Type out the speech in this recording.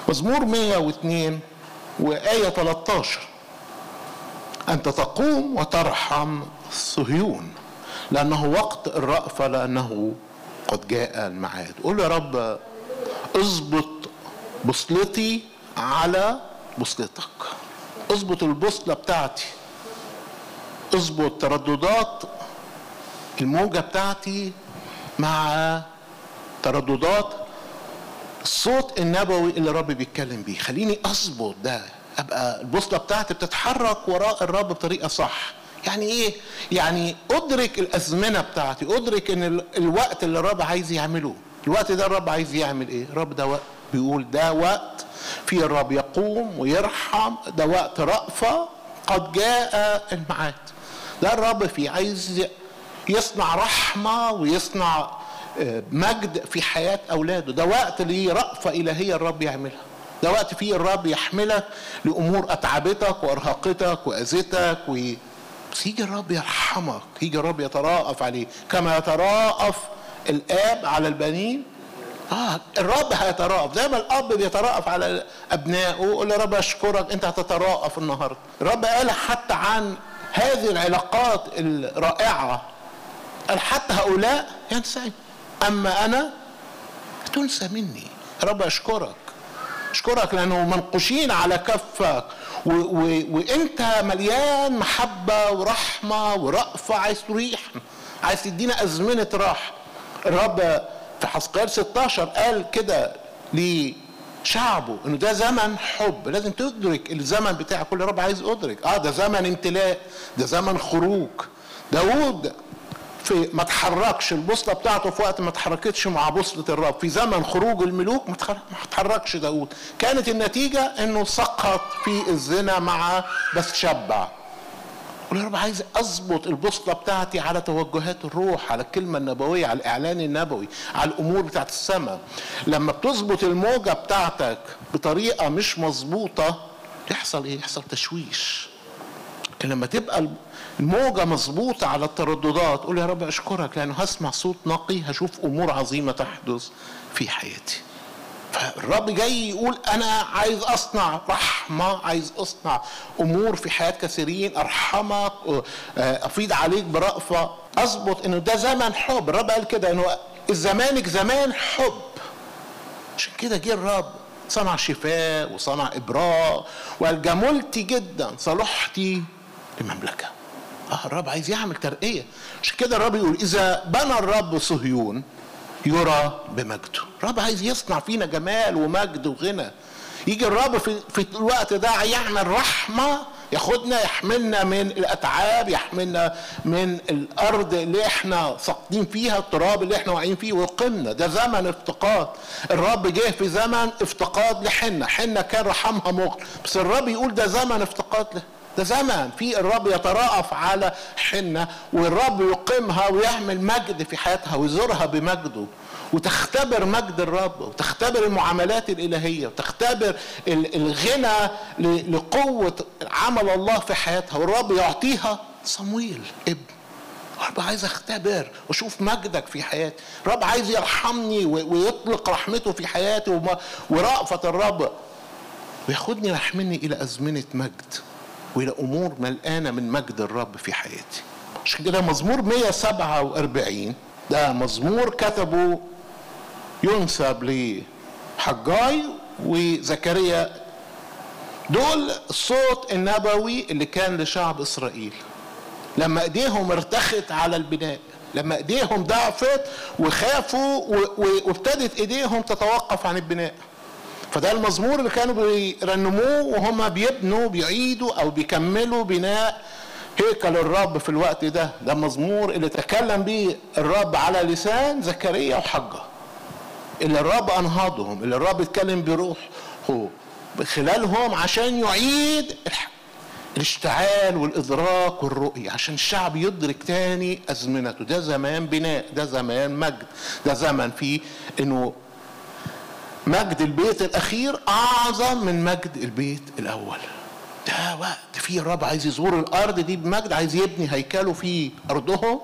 مزمور 102 وآية 13 أنت تقوم وترحم صهيون لأنه وقت الرأفة لأنه قد جاء الميعاد قول يا رب اظبط بوصلتي على بوصلتك اظبط البوصلة بتاعتي اظبط ترددات الموجة بتاعتي مع ترددات الصوت النبوي اللي الرب بيتكلم بيه خليني اظبط ده ابقى البوصله بتاعتي بتتحرك وراء الرب بطريقه صح يعني ايه يعني ادرك الازمنه بتاعتي ادرك ان ال- الوقت اللي الرب عايز يعمله الوقت ده الرب عايز يعمل ايه الرب ده وقت بيقول ده وقت فيه الرب يقوم ويرحم ده وقت رأفة قد جاء الميعاد ده الرب فيه عايز يصنع رحمة ويصنع آه، مجد في حياة أولاده ده وقت ليه رأفة إلهية الرب يعملها ده وقت فيه الرب يحملك لأمور أتعبتك وأرهقتك وأذتك و... بس يجي الرب يرحمك يجي الرب يتراءف عليه كما يتراءف الآب على البنين اه الرب هيتراءف زي ما الاب بيتراءف على ابنائه يقول يا رب اشكرك انت هتتراءف النهارده الرب قال حتى عن هذه العلاقات الرائعه قال حتى هؤلاء ينسى اما انا تنسى مني يا رب اشكرك اشكرك لانه منقوشين على كفك و و وانت مليان محبه ورحمه ورأفه عايز تريح عايز تدينا ازمنه راحه الرب في حسقيال 16 قال كده لشعبه انه ده زمن حب لازم تدرك الزمن بتاع كل رب عايز ادرك اه ده زمن امتلاء ده زمن خروج داوود في ما تحركش البوصله بتاعته في وقت ما تحركتش مع بوصله الرب في زمن خروج الملوك ما تحرك- ما تحركش داود كانت النتيجه انه سقط في الزنا مع بس شبع قول يا رب عايز اظبط البوصله بتاعتي على توجهات الروح على الكلمه النبويه على الاعلان النبوي على الامور بتاعت السماء لما بتظبط الموجه بتاعتك بطريقه مش مظبوطه يحصل ايه يحصل تشويش لكن لما تبقى الموجة مظبوطة على الترددات قول يا رب أشكرك لأنه هسمع صوت نقي هشوف أمور عظيمة تحدث في حياتي فالرب جاي يقول أنا عايز أصنع رحمة عايز أصنع أمور في حياة كثيرين أرحمك أفيض عليك برأفة أظبط إنه ده زمن حب الرب قال كده إنه زمانك زمان حب عشان كده جه الرب صنع شفاء وصنع ابراء وقال جملتي جدا صلحتي لمملكه اه الرب عايز يعمل ترقيه عشان كده الرب يقول اذا بنى الرب صهيون يرى بمجده الرب عايز يصنع فينا جمال ومجد وغنى يجي الرب في, في الوقت ده يعمل رحمه ياخدنا يحملنا من الاتعاب يحملنا من الارض اللي احنا ساقطين فيها التراب اللي احنا واقعين فيه ويقيمنا ده زمن افتقاد الرب جه في زمن افتقاد لحنة حنة كان رحمها مغل بس الرب يقول ده زمن افتقاد له ده زمن في الرب يتراءف على حنة والرب يقيمها ويعمل مجد في حياتها ويزورها بمجده وتختبر مجد الرب وتختبر المعاملات الإلهية وتختبر الغنى لقوة عمل الله في حياتها والرب يعطيها صمويل ابن الرب عايز اختبر واشوف مجدك في حياتي الرب عايز يرحمني ويطلق رحمته في حياتي ورأفة الرب وياخدني يحملني الى ازمنة مجد والى امور ملقانة من مجد الرب في حياتي عشان كده مزمور 147 ده مزمور كتبه ينسب لحجاي وزكريا دول الصوت النبوي اللي كان لشعب اسرائيل لما ايديهم ارتخت على البناء لما ايديهم ضعفت وخافوا وابتدت ايديهم تتوقف عن البناء فده المزمور اللي كانوا بيرنموه وهم بيبنوا بيعيدوا او بيكملوا بناء هيكل الرب في الوقت ده ده المزمور اللي تكلم به الرب على لسان زكريا وحجه اللي الرب انهضهم اللي الرب اتكلم بروحه خلالهم عشان يعيد الاشتعال والادراك والرؤيه عشان الشعب يدرك تاني ازمنته ده زمان بناء ده زمان مجد ده زمن فيه انه مجد البيت الاخير اعظم من مجد البيت الاول ده وقت فيه الرب عايز يزور الارض دي بمجد عايز يبني هيكله في ارضهم